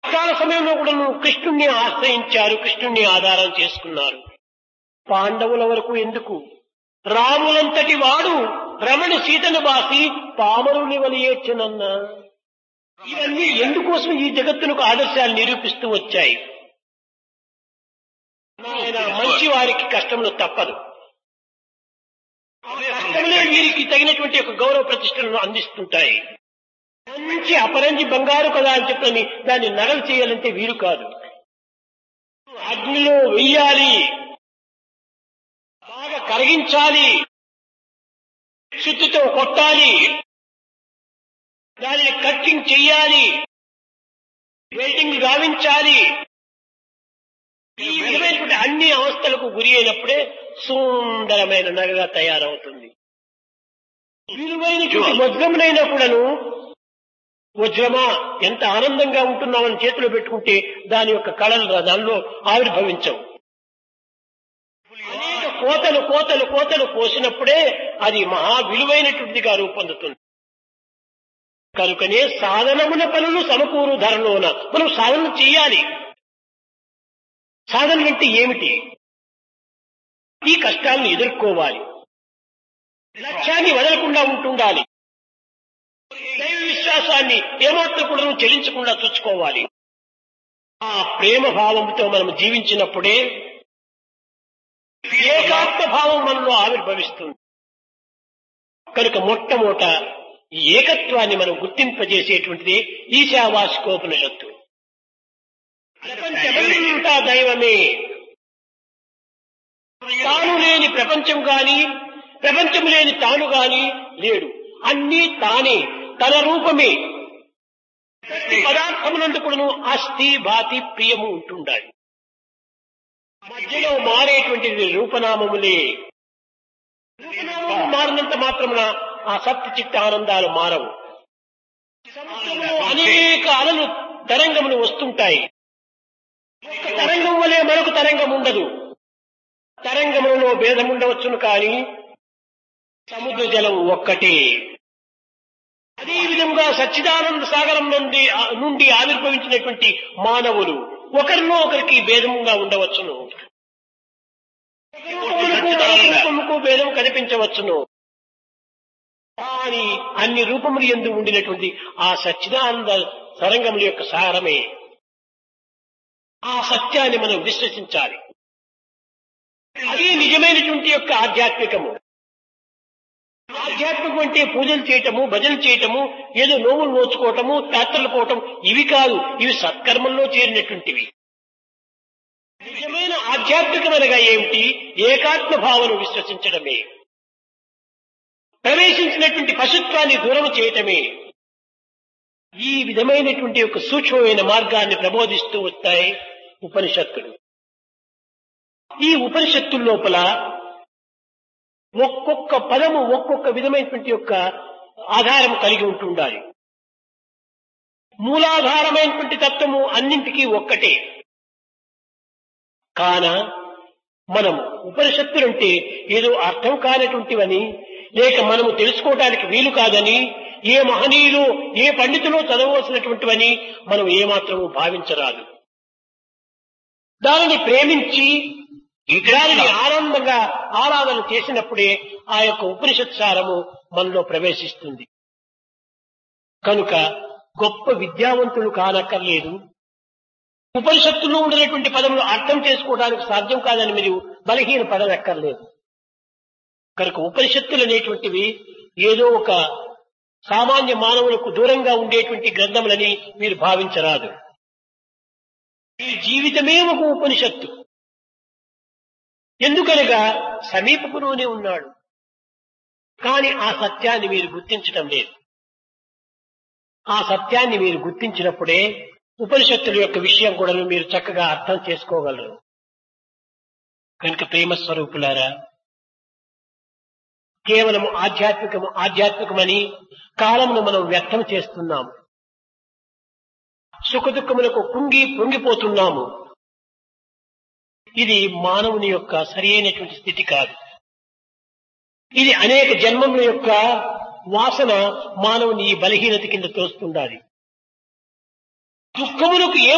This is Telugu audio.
కాల సమయంలో కూడా కృష్ణుణ్ణి ఆశ్రయించారు కృష్ణుణ్ణి ఆధారం చేసుకున్నారు పాండవుల వరకు ఎందుకు రాములంతటి వాడు రమణి సీతను బాసి పామరుని వలియేచ్చనన్న ఇవన్నీ ఎందుకోసం ఈ జగత్తునకు ఆదర్శాలు నిరూపిస్తూ వచ్చాయి ఆయన మంచి వారికి కష్టములు తప్పదు కష్టములే వీరికి తగినటువంటి ఒక గౌరవ ప్రతిష్టలను అందిస్తుంటాయి మంచి అపరంజి బంగారు కదా అని చెప్పని దాన్ని నగలు చేయాలంటే వీరు కాదు అగ్నిలో వెయ్యాలి బాగా కరిగించాలి శుద్ధితో కొట్టాలి దానిని కట్టింగ్ చెయ్యాలి వెల్డింగ్ గావించాలి ఈ విధమైనటువంటి అన్ని అవస్థలకు గురి అయినప్పుడే సుందరమైన నగగా తయారవుతుంది విలువైనటువంటి వజ్రమునైనా కూడాను వజ్రమా ఎంత ఆనందంగా ఉంటున్నామని చేతిలో పెట్టుకుంటే దాని యొక్క కళలు దానిలో ఆవిర్భవించవు అనేక కోతలు కోతలు కోతలు కోసినప్పుడే అది మహా విలువైనటువంటిదిగా రూపొందుతుంది కనుకనే సాధనమున పనులు సమకూరు ధరలోన మనం సాధన చేయాలి సాధన అంటే ఏమిటి ఈ కష్టాలను ఎదుర్కోవాలి లక్ష్యాన్ని వదలకుండా ఉంటుండాలి దైవ విశ్వాసాన్ని ఏమాత్రం కూడా చెల్లించకుండా చూసుకోవాలి ఆ ప్రేమ భావంతో మనం జీవించినప్పుడే ఏకాత్మ భావం మనలో ఆవిర్భవిస్తుంది కనుక మొట్టమొదట ఈ ఏకత్వాన్ని మనం గుర్తింపజేసేటువంటిది ఈశావాసికోపనిషత్తు ప్రపంచమంతా దైవమే తాను లేని ప్రపంచం గాని ప్రపంచం లేని తాను గాని లేడు అన్నీ తానే తన రూపమే ప్రతి పదార్థమునందు కూడాను అస్థి భాతి ప్రియము ఉంటుండాలి మధ్యలో మారేటువంటిది రూపనామములే రూపనామము మారినంత మాత్రమున ఆ సత్య చిత్త ఆనందాలు మారవు సముద్రంలో అనేక అలలు తరంగములు వస్తుంటాయి ఒక తరంగం వలె మరొక తరంగం ఉండదు తరంగములలో భేదం ఉండవచ్చును కానీ సముద్ర జలం ఒక్కటే అదే విధంగా సచ్చిదానంద సాగరం నుండి నుండి ఆవిర్భవించినటువంటి మానవులు ఒకరిలో ఒకరికి భేదముగా ఉండవచ్చును రూపములకు భేదం కనిపించవచ్చును కానీ అన్ని రూపములు ఎందు ఉండినటువంటి ఆ సచ్చిదానంద తరంగముల యొక్క సారమే ఆ సత్యాన్ని మనం విశ్వసించాలి అదే నిజమైనటువంటి యొక్క ఆధ్యాత్మికము ఆధ్యాత్మికం అంటే పూజలు చేయటము భజనలు చేయటము ఏదో నోములు నోచుకోవటము యాత్రలు పోవటం ఇవి కాదు ఇవి సత్కర్మంలో చేరినటువంటివి నిజమైన ఆధ్యాత్మికమనగా ఏమిటి ఏకాత్మ భావన విశ్వసించడమే ప్రవేశించినటువంటి పశుత్వాన్ని దూరం చేయటమే ఈ విధమైనటువంటి ఒక సూక్ష్మమైన మార్గాన్ని ప్రబోధిస్తూ వస్తాయి ఉపనిషత్తులు ఈ ఉపనిషత్తుల లోపల ఒక్కొక్క పదము ఒక్కొక్క విధమైనటువంటి యొక్క ఆధారం కలిగి ఉంటుండాలి మూలాధారమైనటువంటి తత్వము అన్నింటికీ ఒక్కటే కాన మనం ఉపనిషత్తులంటే ఏదో అర్థం కానటువంటివని లేక మనము తెలుసుకోవడానికి వీలు కాదని ఏ మహనీయులు ఏ పండితులు చదవవలసినటువంటివని మనం ఏమాత్రము భావించరాదు దానిని ప్రేమించి దానిని ఆనందంగా ఆరాధన చేసినప్పుడే ఆ యొక్క ఉపనిషత్ సారము మనలో ప్రవేశిస్తుంది కనుక గొప్ప విద్యావంతులు కానక్కర్లేదు ఉపనిషత్తులో ఉండినటువంటి పదములు అర్థం చేసుకోవడానికి సాధ్యం కాదని మీరు బలహీన పడనక్కర్లేదు కనుక ఉపనిషత్తులు అనేటువంటివి ఏదో ఒక సామాన్య మానవులకు దూరంగా ఉండేటువంటి గ్రంథములని మీరు భావించరాదు ఈ జీవితమే ఒక ఉపనిషత్తు ఎందుకనగా సమీపకులోనే ఉన్నాడు కానీ ఆ సత్యాన్ని మీరు గుర్తించటం లేదు ఆ సత్యాన్ని మీరు గుర్తించినప్పుడే ఉపనిషత్తుల యొక్క విషయం కూడా మీరు చక్కగా అర్థం చేసుకోగలరు కనుక ప్రేమ స్వరూపులారా కేవలం ఆధ్యాత్మికము ఆధ్యాత్మికమని కాలమును మనం వ్యర్థం చేస్తున్నాము సుఖదుఖములకు కుంగి పొంగిపోతున్నాము ఇది మానవుని యొక్క సరి అయినటువంటి స్థితి కాదు ఇది అనేక జన్మముల యొక్క వాసన మానవుని ఈ బలహీనత కింద తోస్తుండాలి దుఃఖములకు ఏ